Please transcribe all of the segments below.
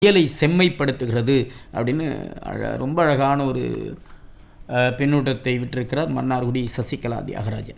இயலை செம்மைப்படுத்துகிறது அப்படின்னு அழ- ரொம்ப அழகான ஒரு அஹ், பின்னூட்டத்தை விட்டிருக்கிறார் மன்னார்குடி சசிகலா தியாகராஜன்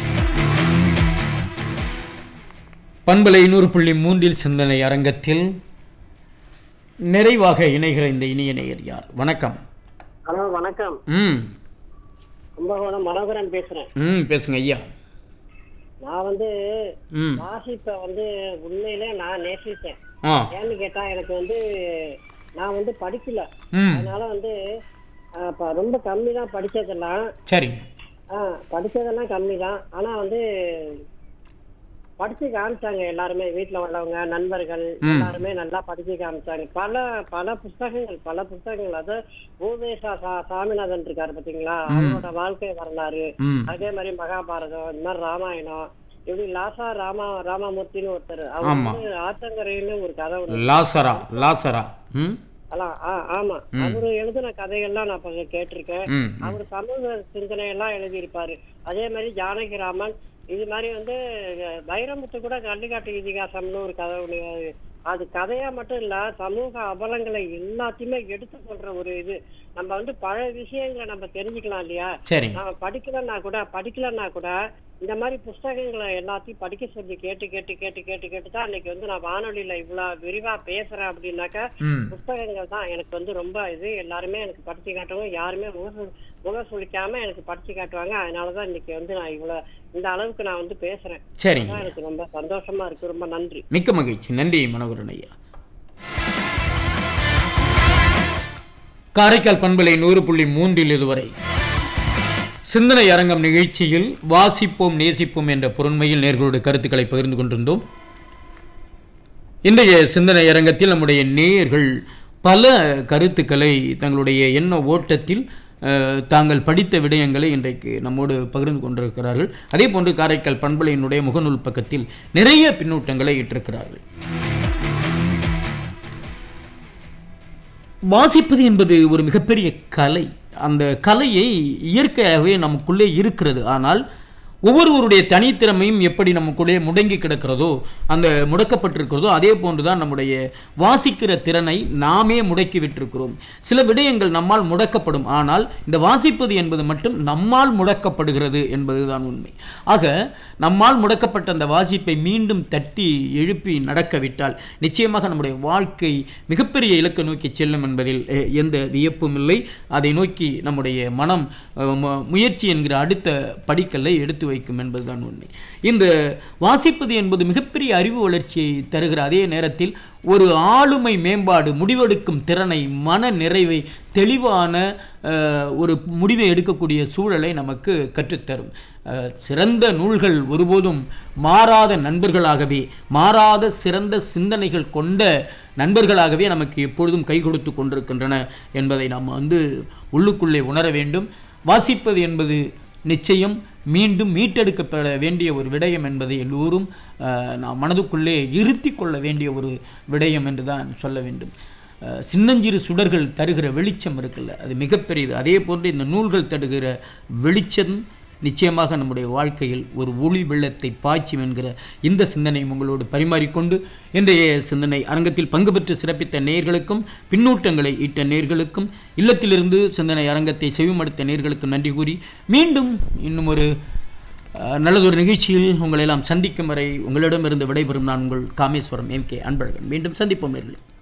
பண்பலை நூறு புள்ளி மூன்றில் சிந்தனை அரங்கத்தில் நிறைவாக இணைகிற இந்த இனிய நேயர் யார் வணக்கம் ஹலோ வணக்கம் ம் கும்பகோணம் மனோகரன் பேசுறேன் ம் பேசுங்க ஐயா நான் வந்து ம் வாசிப்பை வந்து உண்மையிலே நான் நேசித்தேன் ஆ ஏன்னு கேட்டா எனக்கு வந்து நான் வந்து படிக்கல ம் அதனால வந்து ஆஹ், ப- ரொம்ப கம்மி தான் படிச்சதெல்லாம் சரிங்க ஆஹ், படிச்சதெல்லாம் கம்மி தான் ஆனா வந்து படிச்சு காமிச்சாங்க எல்லாருமே வீட்டுல உள்ளவங்க நண்பர்கள் ம். எல்லாருமே நல்லா படிச்சு காமிச்சாங்க பல பல புஸ்தகங்கள் பல புஸ்தகங்கள் அது ஊவேசா சா- சாமிநாதன் இருக்காரு பாத்தீங்களா அவரோட வாழ்க்கை வரலாறு ம் அதே மாதிரி மகாபாரதம் இந்த மாதிரி ராமாயணம் இப்படி லாசா ராமா ராமமூர்த்தின்னு ஒருத்தர் அவர் ஆமா. வந்து ஆத்தங்கரைன்னு ஒரு கதை ஒண்ணு லாசரா லாசரா ம் அதான் ஆ, ஆமா அவரு எழுதின கதைகள்லாம் நான் இப்ப கேட்டிருக்கேன் ம் ம். அவர் சமூக சிந்தனை எல்லாம் எழுதியிருப்பாரு அதே மாதிரி ஜானகிராமன் இது மாதிரி வந்து அஹ், வைரமுத்து கூட கள்ளிக்காட்டு இதிகாசம்னு ஒரு கதை ஒண்ணு அது கதையா மட்டும் இல்ல சமூக அவலங்களை எல்லாத்தையுமே எடுத்து சொல்ற ஒரு இது நம்ம வந்து பல விஷயங்களை நம்ம தெரிஞ்சுக்கலாம் இல்லையா சரிங்க நம்ம படிக்கலன்னா கூட படிக்கலன்னா கூட இந்த மாதிரி புஸ்தகங்களை எல்லாத்தையும் படிக்க சொல்லி கேட்டு கேட்டு கேட்டு கேட்டு கேட்டு தான் அன்னைக்கு வந்து நான் வானொலியில இவ்வளவு விரிவா பேசுறேன் அப்படின்னாக்கா ம் புஸ்தகங்கள் தான் எனக்கு வந்து ரொம்ப இது எல்லாருமே எனக்கு படிச்சு காட்டுவாங்க யாருமே முக சுளி- முக சுளிக்காம எனக்கு படிச்சு காட்டுவாங்க அதனாலதான் இன்னைக்கு வந்து நான் இவ்வளவு இந்த அளவுக்கு நான் வந்து பேசுறேன் சரிங்க அதான் எனக்கு ரொம்ப சந்தோஷமா இருக்கு ரொம்ப நன்றி மிக்க மகிழ்ச்சி நன்றி மனோகரன் ஐயா காரைக்கால் பண்பலை நூறு புள்ளி மூன்றில் இதுவரை சிந்தனை அரங்கம் நிகழ்ச்சியில் வாசிப்போம் நேசிப்போம் என்ற பொருண்மையில் நேர்களுடைய கருத்துக்களை பகிர்ந்து கொண்டிருந்தோம் இன்றைய சிந்தனை அரங்கத்தில் நம்முடைய நேயர்கள் பல கருத்துக்களை தங்களுடைய எண்ண ஓட்டத்தில் அஹ், தாங்கள் படித்த விடயங்களை இன்றைக்கு நம்மோடு பகிர்ந்து கொண்டிருக்கிறார்கள் அதே போன்று காரைக்கால் பண்பலையினுடைய முகநூல் பக்கத்தில் நிறைய பின்னூட்டங்களை இட்டிருக்கிறார்கள் வாசிப்பது என்பது ஒரு மிகப்பெரிய கலை அந்த கலையை இயற்கையாகவே நமக்குள்ளே இருக்கிறது ஆனால் ஒவ்வொருவருடைய தனித்திறமையும் எப்படி நமக்குள்ளே முடங்கி கிடக்கிறதோ அந்த முடக்கப்பட்டிருக்கிறதோ அதே போன்றுதான் நம்முடைய வாசிக்கிற திறனை நாமே முடக்கி விட்டிருக்கிறோம் சில விடயங்கள் நம்மால் முடக்கப்படும் ஆனால் இந்த வாசிப்பது என்பது மட்டும் நம்மால் முடக்கப்படுகிறது என்பதுதான் உண்மை ஆக நம்மால் முடக்கப்பட்ட அந்த வாசிப்பை மீண்டும் தட்டி எழுப்பி நடக்க விட்டால் நிச்சயமாக நம்முடைய வாழ்க்கை மிகப்பெரிய இலக்கை நோக்கி செல்லும் என்பதில் அஹ், எந்த வியப்பும் இல்லை அதை நோக்கி நம்முடைய மனம் அஹ், மு- முயற்சி என்கிற அடுத்த படிக்கல்லை எடுத்து வைக்கும் என்பதுதான் உண்மை இந்த வாசிப்பது என்பது மிகப்பெரிய அறிவு வளர்ச்சியை தருகிற அதே நேரத்தில் ஒரு ஆளுமை மேம்பாடு முடிவெடுக்கும் திறனை மன நிறைவை தெளிவான அஹ், ஒரு முடிவை எடுக்கக்கூடிய சூழலை நமக்கு கற்றுத்தரும் அஹ், சிறந்த நூல்கள் ஒருபோதும் மாறாத நண்பர்களாகவே மாறாத சிறந்த சிந்தனைகள் கொண்ட நண்பர்களாகவே நமக்கு எப்பொழுதும் கை கொடுத்து கொண்டிருக்கின்றன என்பதை நாம் வந்து உள்ளுக்குள்ளே உணர வேண்டும் வாசிப்பது என்பது நிச்சயம் மீண்டும் மீட்டெடுக்கப்பட வேண்டிய ஒரு விடயம் என்பதை எல்லோரும் அஹ், நாம் மனதுக்குள்ளே இருத்தி கொள்ள வேண்டிய ஒரு விடயம் என்று தான் சொல்ல வேண்டும் அஹ், சின்னஞ்சிறு சுடர்கள் தருகிற வெளிச்சம் இருக்குல்ல அது மிகப்பெரியது அதே போன்று இந்த நூல்கள் தருகிற வெளிச்சம் நிச்சயமாக நம்முடைய வாழ்க்கையில் ஒரு ஒளி வெள்ளத்தை பாய்ச்சும் என்கிற இந்த சிந்தனையும் உங்களோடு பரிமாறிக்கொண்டு இன்றைய சிந்தனை அரங்கத்தில் பங்கு பெற்று சிறப்பித்த நேயர்களுக்கும் பின்னூட்டங்களை இட்ட நேயர்களுக்கும் இல்லத்திலிருந்து சிந்தனை அரங்கத்தை செவிமடுத்த நேயர்களுக்கும் நன்றி கூறி மீண்டும் இன்னும் ஒரு அஹ், நல்லதொரு நிகழ்ச்சியில் உங்களை எல்லாம் சந்திக்கும் வரை உங்களிடமிருந்து விடைபெறும் நான் உங்கள் காமேஸ்வரம் எம் கே அன்பழகன் மீண்டும் சந்திப்போம் நேயர்களே